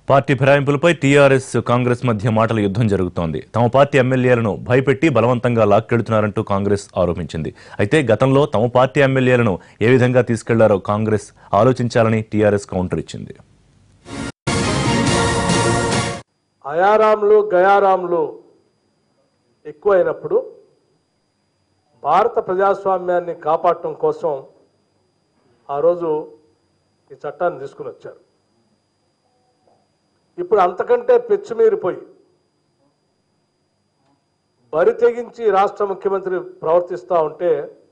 party ఫిరాయింపులపై TRS Congress మధ్య మాటల యుద్ధం జరుగుతోంది తమ పార్టీ ఎమ్మెల్యేలను భయపెట్టి బలవంతంగా లాక్కెడుతున్నారంటూ కాంగ్రెస్ ఆరోపించింది అయితే గతంలో తమ పార్టీ ఎమ్మెల్యేలను ఏ విధంగా తీసుకెళ్లారో కాంగ్రెస్ ఆలోచించాలని టీఆర్ఎస్ కౌంటర్ ఇచ్చింది అయారాంలు గయారాంలు ఎక్కువైనప్పుడు భారత ప్రజాస్వామ్యాన్ని కాపాడటం కోసం ఆ రోజు ఈ చట్టాన్ని తీసుకుని వచ్చారు ఇప్పుడు అంతకంటే పెచ్చుమీరిపోయి బరి తెగించి రాష్ట్ర ముఖ్యమంత్రి ప్రవర్తిస్తూ ఉంటే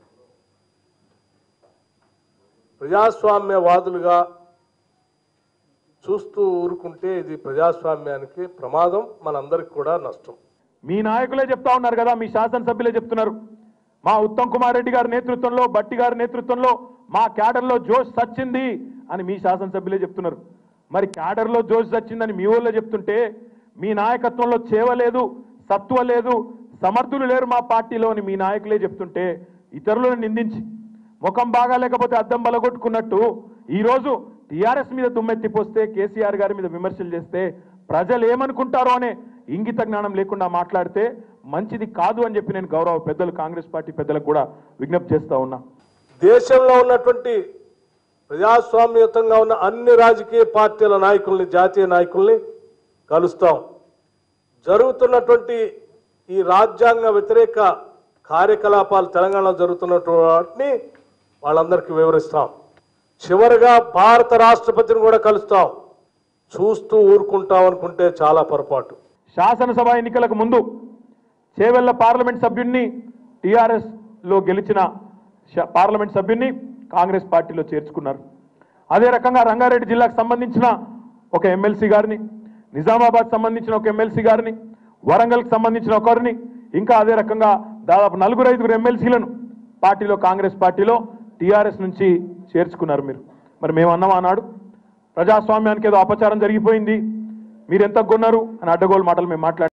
ప్రజాస్వామ్యవాదులుగా చూస్తూ ఊరుకుంటే ఇది ప్రజాస్వామ్యానికి ప్రమాదం మనందరికి కూడా నష్టం మీ నాయకులే చెప్తా ఉన్నారు కదా మీ శాసనసభ్యులే చెప్తున్నారు మా ఉత్తమ్ కుమార్ రెడ్డి గారి నేతృత్వంలో బట్టి గారి నేతృత్వంలో మా క్యాడర్లో జోష్ సచ్చింది అని మీ శాసనసభ్యులే చెప్తున్నారు మరి క్యాడర్లో జోష్ సచ్చిందని మీ ఊళ్ళో చెప్తుంటే మీ నాయకత్వంలో చేవ లేదు సత్వ లేదు సమర్థులు లేరు మా పార్టీలో అని మీ నాయకులే చెప్తుంటే ఇతరులను నిందించి ముఖం బాగా లేకపోతే అద్దం బలగొట్టుకున్నట్టు ఈరోజు టీఆర్ఎస్ మీద దుమ్మెత్తిపోస్తే కేసీఆర్ గారి మీద విమర్శలు చేస్తే ప్రజలు ఏమనుకుంటారో అనే ఇంగిత జ్ఞానం లేకుండా మాట్లాడితే మంచిది కాదు అని చెప్పి నేను గౌరవ పెద్దలు కాంగ్రెస్ పార్టీ పెద్దలకు కూడా విజ్ఞప్తి చేస్తా ఉన్నా దేశంలో ఉన్నటువంటి ప్రజాస్వామ్యయుతంగా ఉన్న అన్ని రాజకీయ పార్టీల నాయకుల్ని జాతీయ నాయకుల్ని కలుస్తాం జరుగుతున్నటువంటి ఈ రాజ్యాంగ వ్యతిరేక కార్యకలాపాలు తెలంగాణలో జరుగుతున్నటువంటి వాటిని వాళ్ళందరికీ వివరిస్తాం చివరిగా భారత రాష్ట్రపతిని కూడా కలుస్తాం చూస్తూ ఊరుకుంటాం అనుకుంటే చాలా పొరపాటు శాసనసభ ఎన్నికలకు ముందు చేవెళ్ల పార్లమెంట్ సభ్యుడిని టీఆర్ఎస్ లో గెలిచిన శ- పార్లమెంట్ సభ్యుడిని కాంగ్రెస్ పార్టీలో చేర్చుకున్నారు అదే రకంగా రంగారెడ్డి జిల్లాకు సంబంధించిన ఒక ఎమ్మెల్సీ గారిని నిజామాబాద్ సంబంధించిన ఒక ఎమ్మెల్సీ గారిని వరంగల్కి సంబంధించిన ఒకరిని ఇంకా అదే రకంగా దాదాపు నలుగురు ఐదుగురు ఎమ్మెల్సీలను పార్టీలో కాంగ్రెస్ పార్టీలో టీఆర్ఎస్ నుంచి చేర్చుకున్నారు మీరు మరి మేము అన్నాం ఆనాడు ప్రజాస్వామ్యానికి ఏదో అపచారం జరిగిపోయింది మీరు ఎంత కొన్నారు అని అడ్డగోలు మాటలు మేము మాట్లాడి